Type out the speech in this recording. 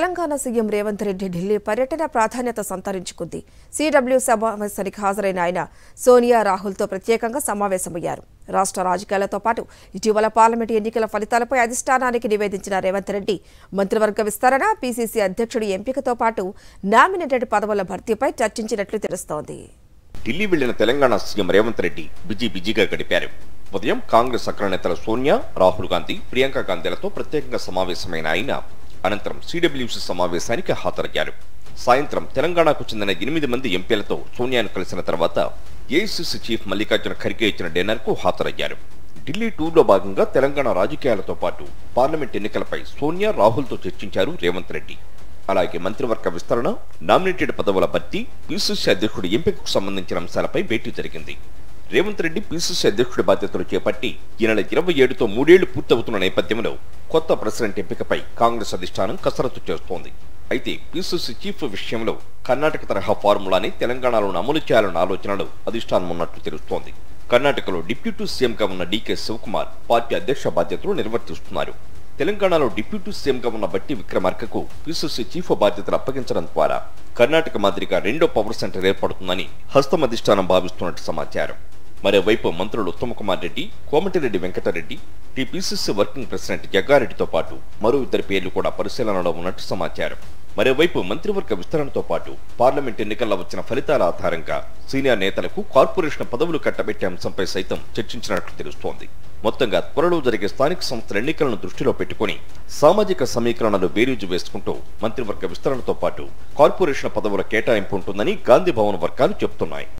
Telangana CM Revanth Reddy Delhi పర్యటన ప్రాధాన్యత సంతరించుకుంది సీడబ్ల్యూ సమావేశానికి హాజరైన ఆయన సోనియా రాహుల్తో ప్రత్యేకంగా సమావేశమయ్యారు రాష్ట్ర రాజకీయాలతో పాటు ఇటీవల పార్లమెంటు ఎన్నికల ఫలితాలపై అధిష్టానానికి నివేదించిన రేవంత్ రెడ్డి మంత్రివర్గ విస్తరణ పీసీసీ అధ్యక్షుడి ఎంపికతో పాటు నామినేటెడ్ పదవుల భర్తీపై చర్చించినట్లు తెలుస్తోంది ఢిల్లీ వెళ్లిన తెలంగాణ సీఎం రేవంత్ రెడ్డి బిజీ బిజీగా గడిపారు ఉదయం కాంగ్రెస్ అగ్రనేతల సోనియా రాహుల్ గాంధీ ప్రియాంక గాంధీలతో ప్రత్యేకంగా సమావేశమైన ఆయన అనంతరం సిడబ్ల్యూసీ సమావేశానికి హాజరయ్యారు సాయంత్రం తెలంగాణకు చెందిన ఎనిమిది మంది ఎంపీలతో సోనియాను కలిసిన తర్వాత ఏఐసీసీ చీఫ్ మల్లికార్జున ఖర్గే ఇచ్చిన డిన్నర్ కు హాజరయ్యారు ఢిల్లీ టూర్లో భాగంగా తెలంగాణ రాజకీయాలతో పాటు పార్లమెంట్ ఎన్నికలపై సోనియా రాహుల్తో చర్చించారు రేవంత్ రెడ్డి అలాగే మంత్రివర్గ విస్తరణ నామినేటెడ్ పదవుల భర్తీ పీసీసీ అధ్యక్షుడి ఎంపికకు సంబంధించిన అంశాలపై భేటీ జరిగింది రేవంత్ రెడ్డి పీసీసీ అధ్యక్షుడి బాధ్యతలు చేపట్టి ఈ నెల ఇరవై ఏడుతో మూడేళ్లు పూర్తవుతున్న నేపథ్యంలో కొత్త ప్రెసిడెంట్ ఎంపికపై కాంగ్రెస్ అధిష్టానం కసరత్తు చేస్తోంది అయితే పీసీసీ చీఫ్ విషయంలో కర్ణాటక తరహా ఫార్ములాని తెలంగాణలోను అమలు చేయాలన్న ఆలోచనలో అధిష్టానం ఉన్నట్లు తెలుస్తోంది కర్ణాటకలో డిప్యూటీ సీఎంగా ఉన్న డీకే శివకుమార్ పార్టీ అధ్యక్ష బాధ్యతలు నిర్వర్తిస్తున్నారు తెలంగాణలో డిప్యూటీ సీఎంగా ఉన్న బట్టి విక్రమార్కకు పీసీసీ చీఫ్ బాధ్యతలు అప్పగించడం ద్వారా కర్ణాటక మాదిరిగా రెండో పవర్ సెంటర్ ఏర్పడుతుందని హస్తం అధిష్టానం భావిస్తున్నట్టు సమాచారం మరోవైపు మంత్రులు Uttamkumar Reddy Komatireddy Venkatareddy TPCC working president జగ్గారెడ్డితో పాటు మరో ఇద్దరి పేర్లు కూడా పరిశీలనలో ఉన్నట్టు సమాచారం మరోవైపు మంత్రివర్గ విస్తరణతో పాటు పార్లమెంట్ ఎన్నికల్లో వచ్చిన ఫలితాల ఆధారంగా సీనియర్ నేతలకు కార్పొరేషన్ పదవులు కట్టబెట్టే అంశంపై సైతం చర్చించినట్లు తెలుస్తోంది మొత్తంగా త్వరలో జరిగే స్థానిక సంస్థల ఎన్నికలను దృష్టిలో పెట్టుకుని సామాజిక సమీకరణలు బేరీజు వేసుకుంటూ మంత్రివర్గ విస్తరణతో పాటు కార్పొరేషన్ పదవుల కేటాయింపు ఉంటుందని గాంధీ భవన్ వర్గాలు చెబుతున్నాయి